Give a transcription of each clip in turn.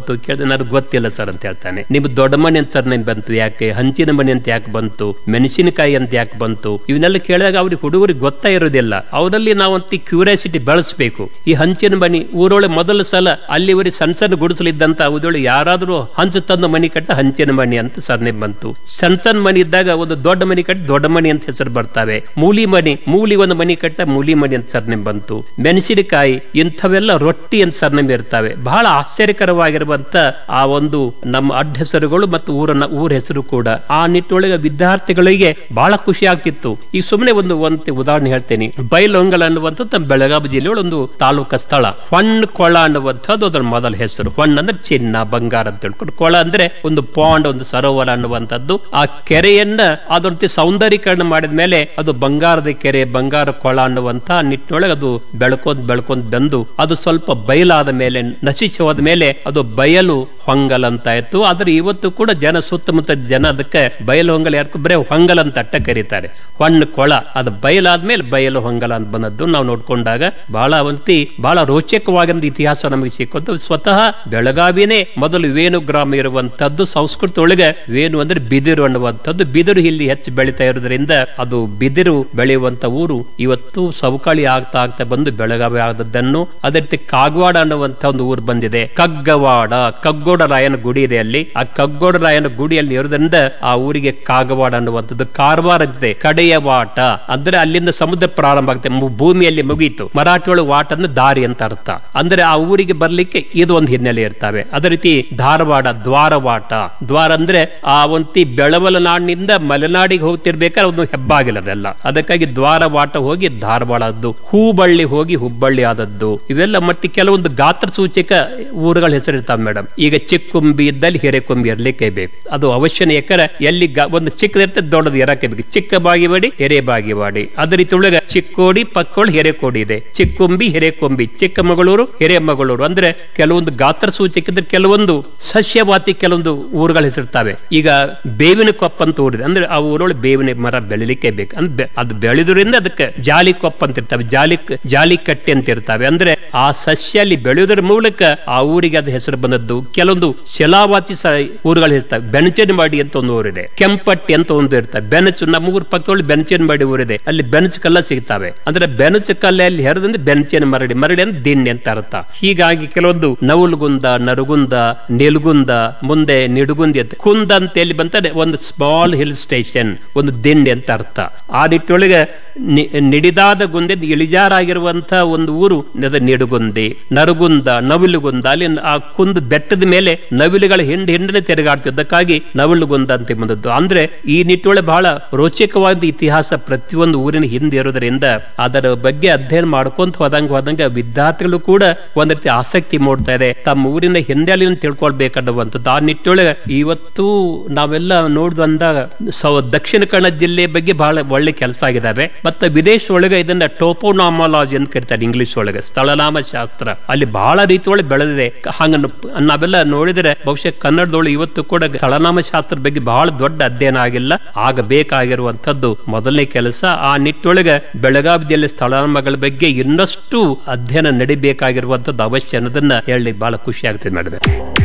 ಬಂತು ಕೇಳಿದ್ರೆ ನನಗೆ ಗೊತ್ತಿಲ್ಲ ಸರ್ ಅಂತ ಹೇಳ್ತಾನೆ ನಿಮ್ ದೊಡ್ಡ ಮನೆ ಅಂತ ಸರ್ ನಿಮ್ ಬಂತು ಯಾಕೆ ಹಂಚಿನ ಮನೆ ಅಂತ ಯಾಕೆ ಬಂತು ಮೆಣಸಿನಕಾಯಿ ಅಂತ ಯಾಕೆ ಬಂತು ಇವನ್ನೆಲ್ಲ ಕೇಳಿದಾಗ ಅವ್ರಿಗೆ ಹುಡುಗರಿಗೆ ಗೊತ್ತಾ ಇರೋದಿಲ್ಲ ಅವರಲ್ಲಿ ನಾವಂತ ಕ್ಯೂರಿಯಾಸಿಟಿ ಬೆಳೆಸ್ಬೇಕು ಈ ಹಂಚಿನ ಮನಿ ಊರೊಳಗೆ ಮೊದಲ ಸಲ ಅಲ್ಲಿವರೆಗೆ ಸಣ್ಣ ಸಣ್ಣ ಗುಡಿಸಲಿದ್ದಂತ ಊರೊಳಗೆ ಯಾರಾದ್ರೂ ಹಂಚು ತಂದು ಮನಿ ಕಟ್ಟ ಹಂಚಿನ ಮನಿ ಅಂತ ಸರ್ನೆ ಬಂತು ಸಣ್ಣ ಸಣ್ಣ ಮನಿ ಇದ್ದಾಗ ಒಂದು ದೊಡ್ಡ ಮನಿ ಕಟ್ಟ ದೊಡ್ಡ ಮನಿ ಅಂತ ಹೆಸರು ಬರ್ತವೆ ಮೂಲಿ ಮನಿ ಮೂಲಿ ಒಂದು ಮನಿ ಕಟ್ಟ ಮೂಲಿ ಮನಿ ಅಂತ ಸರ್ನೆ ಬಂತು ಮೆಣಸಿನಕಾಯಿ ಇಂಥವೆಲ್ಲ ರೊಟ್ಟಿ ಅಂತ ಸರ್ನೇಮ್ ಇರ್ತವೆ ಬಹಳ ಆಶ್ಚರ್ಯಕರವಾಗಿರುವಂತ ಆ ಒಂದು ನಮ್ಮ ಅಡ್ಡ ಹೆಸರುಗಳು ಮತ್ತು ಊರನ್ನ ಊರ ಹೆಸರು ಕೂಡ ಆ ನಿಟ್ಟೊಳಗೆ ವಿದ್ಯಾರ್ಥಿಗಳಿಗೆ ಬಹಳ ಖುಷಿ ಆಗ್ತಿತ್ತು ಈಗ ಸುಮ್ಮನೆ ಒಂದು ಒಂದು ಉದಾಹರಣೆ ಹೇಳ್ತೇನೆ ಬೈಲೊಂಗಲ ಅನ್ನುವಂಥದ್ದು ನಮ್ಮ ಬೆಳಗಾವಿ ಜಿಲ್ಲೆಯೊಳ ಒಂದು ತಾಲೂಕ ಸ್ಥಳ ಹೊಣ್ಣ ಕೊಳ ಅನ್ನುವಂಥದ್ದು ಅದರ ಮೊದಲ ಹೆಸರು ಹೊಣ್ಣ ಅಂದ್ರೆ ಚಿನ್ನ ಬಂಗಾರ ಅಂತ ತಿಳ್ಕೊಂಡು ಕೊಳ ಅಂದ್ರೆ ಒಂದು ಪಾಂಡ್ ಒಂದು ಸರೋವರ ಅನ್ನುವಂಥದ್ದು ಆ ಕೆರೆಯನ್ನ ಅದೊಂದು ಸೌಂದರೀಕರಣ ಮಾಡಿದ ಮೇಲೆ ಅದು ಬಂಗಾರದ ಕೆರೆ ಬಂಗಾರ ಕೊಳ ಅನ್ನುವಂತ ನಿಟ್ಟಿನೊಳಗೆ ಅದು ಬೆಳ್ಕೊಂಡ್ ಬೆಳ್ಕೊಂಡ್ ಬಂದು ಅದು ಸ್ವಲ್ಪ ಬಯಲಾದ ಮೇಲೆ ನಶಿಸಿ ಹೋದ ಮೇಲೆ ಅದು ಬಯಲು ಹೊಂಗಲ್ ಅಂತ ಆಯ್ತು ಆದ್ರೆ ಇವತ್ತು ಕೂಡ ಜನ ಸುತ್ತಮುತ್ತ ಜನ ಅದಕ್ಕೆ ಬಯಲು ಹೊಂಗಲ್ ಯಾರು ಬರೇ ಹೊಂಗಲ್ ಅಂತ ಅಟ್ಟ ಕರೀತಾರೆ ಹೊಣ್ಣು ಕೊಳ ಅದು ಬಯಲಾದ್ಮೇಲೆ ಬಯಲು ಹೊಂಗಲ ಅಂತ ಬಂದದ್ದು ನಾವು ನೋಡ್ಕೊಂಡಾಗ ಬಹಳ ಅವಂತಿ ಬಹಳ ರೋಚಕವಾಗಿರೋ ಇತಿಹಾಸ ನಮಗೆ ಸಿಕ್ಕಂತ ಸ್ವತಃ ಬೆಳಗಾವಿನೇ ಮೊದಲು ವೇಣು ಗ್ರಾಮ ಇರುವಂತದ್ದು ಸಂಸ್ಕೃತ ಒಳಗೆ ವೇಣು ಅಂದ್ರೆ ಬಿದಿರು ಅನ್ನುವಂಥದ್ದು ಬಿದಿರು ಇಲ್ಲಿ ಹೆಚ್ಚು ಬೆಳೀತಾ ಇರೋದ್ರಿಂದ ಅದು ಬಿದಿರು ಬೆಳೆಯುವಂತ ಊರು ಇವತ್ತು ಸವಕಾಳಿ ಆಗ್ತಾ ಆಗ್ತಾ ಬಂದು ಬೆಳಗಾವಿ ಆದದ್ದನ್ನು ಅದೇ ರೀತಿ ಕಾಗವಾಡ ಅನ್ನುವಂತ ಒಂದು ಊರು ಬಂದಿದೆ ಕಗ್ಗವಾಡ ಕಗ್ಗೋಡರಾಯನ ಗುಡಿ ಇದೆ ಅಲ್ಲಿ ಆ ಕಗ್ಗೋಡರಾಯನ ಗುಡಿಯಲ್ಲಿ ಇರೋದ್ರಿಂದ ಆ ಊರಿಗೆ ಕಾಗವಾಡ ಅನ್ನುವಂಥದ್ದು ಕಾರವಾರ ಅಂತಿದೆ ಕಡೆಯ ವಾಟ ಅಂದ್ರೆ ಅಲ್ಲಿಂದ ಸಮುದ್ರ ಪ್ರಾರಂಭ ಆಗುತ್ತೆ ಮು- ಭೂಮಿಯಲ್ಲಿ ಮುಗೀತು ಮರಾಠಿ ಒಳಗೆ ವಾಟ ಅಂದ್ರೆ ದಾರಿ ಅಂತ ಅರ್ಥ ಅಂದ್ರೆ ಆ ಊರಿಗೆ ಬರ್ಲಿಕ್ಕೆ ಇದು ಒಂದು ಹಿನ್ನೆಲೆ ಇರ್ತವೆ ಅದೇ ರೀತಿ ಧಾರವಾಡ ದ್ವಾರವಾಟ ದ್ವಾರ ಅಂದ್ರೆ ಆ ಒಂತಿ ಬೆಳವಲ ನಾಡಿನಿಂದ ಮಲೆನಾಡಿಗೆ ಹೋಗ್ತಿರ್ಬೇಕಾದ್ರೆ ಒಂದು ಹೆಬ್ಬಾಗಿಲ್ಲ ಅದೆಲ್ಲ ಅದಕ್ಕಾಗಿ ದ್ವಾರವಾಟ ಹೋಗಿ ಧಾರವಾಡ ಆದದ್ದು ಹೂಬಳ್ಳಿ ಹೋಗಿ ಹುಬ್ಬಳ್ಳಿ ಆದದ್ದು ಇವೆಲ್ಲ ಮತ್ತೆ ಕೆಲವೊಂದು ಗಾತ್ರ ಸೂಚಕ ಊರುಗಳ ಹೆಸರಿರ್ತಾವೆ ಮೇಡಮ್ ಈಗ ಚಿಕ್ಕುಂಬಿ ಇದ್ದಲ್ಲಿ ಹಿರೇಕೊಂಬಿ ಇರ್ಲಿಕ್ಕೆ ಬೇಕು ಅದು ಅವಶ್ಯನೇ ಯಾಕಂದ್ರೆ ಎಲ್ಲಿ ಗ- ಒಂದು ಚಿಕ್ಕದಿರ್ತದೆ ದೊಡ್ಡದು ಇರಕ್ಕೆ ಬೇಕು ಚಿಕ್ಕ ಬಾಗಿವಾಡಿ ಹಿರೇ ಬಾಗಿವಾಡಿ ಅದೇ ರೀತಿ ಒಳಗೆ ಚಿಕ್ಕೋಡಿ ಪಕ್ಕೋಳು ಹಿರೇಕೋಡಿ ಇದೆ ಚಿಕ್ಕುಂಬಿ ಹಿರೇಕೊಂಬಿ ಚಿಕ್ಕಮಗಳೂರು ಹಿರೇಮಗಳೂರು ಅಂದ್ರೆ ಕೆಲವೊಂದು ಗಾತ್ರ ಸೂಚಕ ಇದ್ರೆ ಕೆಲವೊಂದು ಸಸ್ಯವಾಚಿ ಕೆಲವೊಂದು ಊರುಗಳ ಹೆಸರಿರ್ತಾವೆ ಈಗ ಬೇವಿನ ಕೊಪ್ಪ ಅಂತ ಊರಿದೆ ಅಂದ್ರೆ ಆ ಊರೊಳಗೆ ಬೇವಿನ ಮರ ಬೆಳಿಲಿಕ್ಕೆ ಬೇಕು ಅಂದ್ರೆ ಬೆ- ಅದು ಬೆಳೆದ್ರಿಂದ ಅದಕ್ಕೆ ಜಾಲಿ ಕೊಪ್ಪ ಅಂತ ಇರ್ತವೆ ಜಾಲಿ ಜಾಲಿ ಕಟ್ಟೆ ಅಂತ ಇರ್ತವೆ ಅಂದ್ರೆ ಆ ಸಸ್ಯ ಅಲ್ಲಿ ಬೆಳೆಯೋದ್ರ ಮೂಲಕ ಆ ಊರಿಗೆ ಅದು ಹೆಸರು ಬಂದದ್ದು ಕೆಲವೊಂದು ಶಿಲಾವಾಚಿ ಸ ಊರುಗಳು ಇರ್ತವೆ ಬೆಣಚನವಾಡಿ ಅಂತ ಒಂದು ಊರಿದೆ ಕೆಂಪಟ್ಟಿ ಅಂತ ಒಂದು ಇರ್ತವೆ ಬೆನಚು ನಮ್ಮ ಊರ ಪಕ್ಕದಲ್ಲಿ ಬೆನಚನವಾಡಿ ಊರಿದೆ ಅಲ್ಲಿ ಬೆನಚು ಕಲ್ಲ ಸಿಗ್ತವೆ ಅಂದ್ರೆ ಬೆನಚು ಕಲ್ಲಲ್ಲಿ ಹೆರದಂದ್ರೆ ಬೆನಚಿನ ಮರಡಿ ಮರಡಿ ಅಂದ್ರೆ ದಿಣ್ಣೆ ಅಂತ ಅರ್ಥ ಹೀಗಾಗಿ ಕೆಲವೊಂದು ನವುಲ್ಗುಂದ ನರುಗುಂದ ನಿಲ್ಗುಂದ ಮುಂದೆ ನಿಡುಗುಂದಿ ಅಂತ ಕುಂದ ಅಂತ ಎಲ್ಲಿ ಬಂತಾರೆ ಒಂದು ಸ್ಮಾಲ್ ಹಿಲ್ ಸ್ಟೇಷನ್ ಒಂದು ದಿಣ್ಣೆ ಅಂತ ಅರ್ಥ ಆ ನಿಟ್ಟೊಳಗೆ ನಿ- ನಿಡಿದಾದ ಗುಂದೆ ಇಳಿಜಾರಾಗಿರುವಂತ ಒಂದು ಊರು ಅದು ನಿಡುಗುಂದಿ ನರುಗುಂದ ನವಿಲುಗುಂದ ಅಲ್ಲಿ ಆ ಕುಂದ ಬೆಟ್ಟದ ಮೇಲೆ ನವಿಲುಗಳ ಹಿಂಡ್ ಹಿಂಡನೆ ತಿರುಗಾಡ್ತಿದ್ದಕ್ಕಾಗಿ ನವಿಲುಗುಂದ ಅಂತ ಬಂದದ್ದು ಅಂದ್ರೆ ಈ ನಿಟ್ಟೊಳೆ ಬಹಳ ರೋಚಕವಾದ ಇತಿಹಾಸ ಪ್ರತಿಯೊಂದು ಊರಿನ ಹಿಂದೆ ಇರೋದ್ರಿಂದ ಅದರ ಬಗ್ಗೆ ಅಧ್ಯಯನ ಮಾಡ್ಕೊಂತ ಹೋದಂಗ ಹೋದಂಗ ವಿದ್ಯಾರ್ಥಿಗಳು ಕೂಡ ಒಂದ್ ರೀತಿ ಆಸಕ್ತಿ ಮೂಡ್ತಾ ಇದೆ ತಮ್ಮ ಊರಿನ ಹಿಂದೆಲಿನ ತಿಳ್ಕೊಳ್ಬೇಕನ್ನುವಂಥದ್ದು ಆ ನಿಟ್ಟೊಳಗೆ ಇವತ್ತು ನಾವೆಲ್ಲ ನೋಡಿದ್ ಅಂದಾಗ ಸೌ- ದಕ್ಷಿಣ ಕನ್ನಡ ಜಿಲ್ಲೆ ಬಗ್ಗೆ ಬಹಳ ಒಳ್ಳೆ ಕೆಲಸ ಆಗಿದಾವೆ ಮತ್ತೆ ವಿದೇಶ ಒಳಗೆ ಇದನ್ನ ಟೋಪೋನಾಮಾಲಜಿ ಅಂತ ಕರೀತಾರೆ ಇಂಗ್ಲಿಷ್ ಒಳಗೆ ಸ್ಥಳನಾಮ ಶಾಸ್ತ್ರ ಅಲ್ಲಿ ಬಹಳ ರೀತಿ ಒಳಗೆ ಬೆಳೆದಿದೆ ಹಂಗ ನಾವೆಲ್ಲ ನೋಡಿದ್ರೆ ಬಹುಶಃ ಕನ್ನಡದೊಳಗೆ ಇವತ್ತು ಕೂಡ ಸ್ಥಳನಾಮ ಶಾಸ್ತ್ರದ ಬಗ್ಗೆ ಬಹಳ ದೊಡ್ಡ ಅಧ್ಯಯನ ಆಗಿಲ್ಲ ಆಗಬೇಕಾಗಿರುವಂತದ್ದು ಮೊದಲನೇ ಕೆಲಸ ಆ ನಿಟ್ಟೊಳಗೆ ಬೆಳಗಾವಿ ಜಿಲ್ಲೆ ಸ್ಥಳನಾಮಗಳ ಬಗ್ಗೆ ಇನ್ನಷ್ಟು ಅಧ್ಯಯನ ನಡಿಬೇಕಾಗಿರುವಂತದ್ದು ಅವಶ್ಯ ಅನ್ನೋದನ್ನ ಹೇಳಿ ಬಹಳ ಖುಷಿ ಆಗ್ತದೆ ಮೇಡಮ್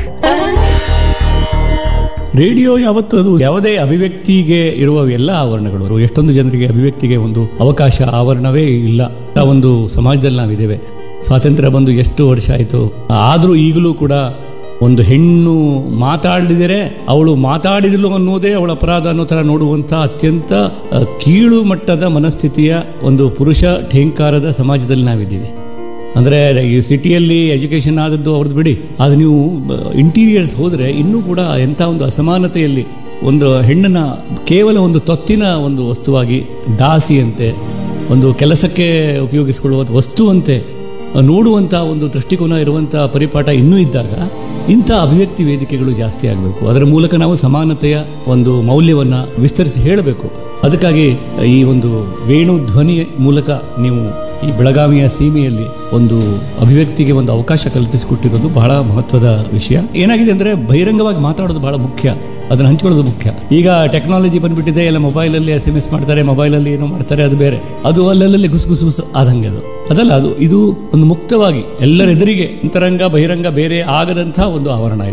ರೇಡಿಯೋ ಯಾವತ್ತು ಅದು ಯಾವುದೇ ಅಭಿವ್ಯಕ್ತಿಗೆ ಇರುವ ಎಲ್ಲ ಆವರಣಗಳು ಎಷ್ಟೊಂದು ಜನರಿಗೆ ಅಭಿವ್ಯಕ್ತಿಗೆ ಒಂದು ಅವಕಾಶ ಆವರಣವೇ ಇಲ್ಲ ಆ ಒಂದು ಸಮಾಜದಲ್ಲಿ ನಾವಿದ್ದೇವೆ ಸ್ವಾತಂತ್ರ್ಯ ಬಂದು ಎಷ್ಟು ವರ್ಷ ಆಯಿತು ಆದರೂ ಈಗಲೂ ಕೂಡ ಒಂದು ಹೆಣ್ಣು ಮಾತಾಡಿದರೆ ಅವಳು ಮಾತಾಡಿದಳು ಅನ್ನೋದೇ ಅವಳ ಅಪರಾಧ ಅನ್ನೋ ಥರ ನೋಡುವಂಥ ಅತ್ಯಂತ ಆ, ಕೀಳು ಮಟ್ಟದ ಮನಸ್ಥಿತಿಯ ಒಂದು ಪುರುಷ ಠೇಂಕಾರದ ಸಮಾಜದಲ್ಲಿ ನಾವಿದ್ದೀವಿ ಅಂದರೆ ಈ ಸಿಟಿಯಲ್ಲಿ ಎಜುಕೇಷನ್ ಆದದ್ದು ಅವ್ರದ್ದು ಬಿಡಿ ಅದು ನೀವು ಇಂಟೀರಿಯರ್ಸ್ ಹೋದರೆ ಇನ್ನೂ ಕೂಡ ಎಂಥ ಒಂದು ಅಸಮಾನತೆಯಲ್ಲಿ ಒಂದು ಹೆಣ್ಣನ್ನು ಕೇವಲ ಒಂದು ತೊತ್ತಿನ ಒಂದು ವಸ್ತುವಾಗಿ ದಾಸಿಯಂತೆ ಒಂದು ಕೆಲಸಕ್ಕೆ ಉಪಯೋಗಿಸಿಕೊಳ್ಳುವ ವಸ್ತುವಂತೆ ನೋಡುವಂಥ ಒಂದು ದೃಷ್ಟಿಕೋನ ಇರುವಂಥ ಪರಿಪಾಠ ಇನ್ನೂ ಇದ್ದಾಗ ಇಂಥ ಅಭಿವ್ಯಕ್ತಿ ವೇದಿಕೆಗಳು ಜಾಸ್ತಿ ಆಗಬೇಕು ಅದರ ಮೂಲಕ ನಾವು ಸಮಾನತೆಯ ಒಂದು ಮೌಲ್ಯವನ್ನು ವಿಸ್ತರಿಸಿ ಹೇಳಬೇಕು ಅದಕ್ಕಾಗಿ ಈ ಒಂದು ವೇಣು ಧ್ವನಿ ಮೂಲಕ ನೀವು ಈ ಬೆಳಗಾವಿಯ ಸೀಮೆಯಲ್ಲಿ ಒಂದು ಅಭಿವ್ಯಕ್ತಿಗೆ ಒಂದು ಅವಕಾಶ ಕಲ್ಪಿಸಿಕೊಟ್ಟಿರೋದು ಬಹಳ ಮಹತ್ವದ ವಿಷಯ ಏನಾಗಿದೆ ಅಂದರೆ ಬಹಿರಂಗವಾಗಿ ಮಾತಾಡೋದು ಬಹಳ ಮುಖ್ಯ ಅದನ್ನು ಹಂಚ್ಕೊಳ್ಳೋದು ಮುಖ್ಯ ಈಗ ಟೆಕ್ನಾಲಜಿ ಬಂದ್ಬಿಟ್ಟಿದೆ ಎಲ್ಲ ಮೊಬೈಲಲ್ಲಿ ಎಸ್ ಎಮ್ ಎಸ್ ಮಾಡ್ತಾರೆ ಮೊಬೈಲಲ್ಲಿ ಏನೋ ಮಾಡ್ತಾರೆ ಅದು ಬೇರೆ ಅದು ಅಲ್ಲಲ್ಲಿ ಗುಸ್ ಗುಸ್ ಗುಸ್ ಆದಂಗೆ ಅದು ಅದಲ್ಲ ಅದು ಇದು ಒಂದು ಮುಕ್ತವಾಗಿ ಎಲ್ಲರೆದುರಿಗೆ ಅಂತರಂಗ ಬಹಿರಂಗ ಬೇರೆ ಆಗದಂಥ ಒಂದು ಆವರಣ ಇದು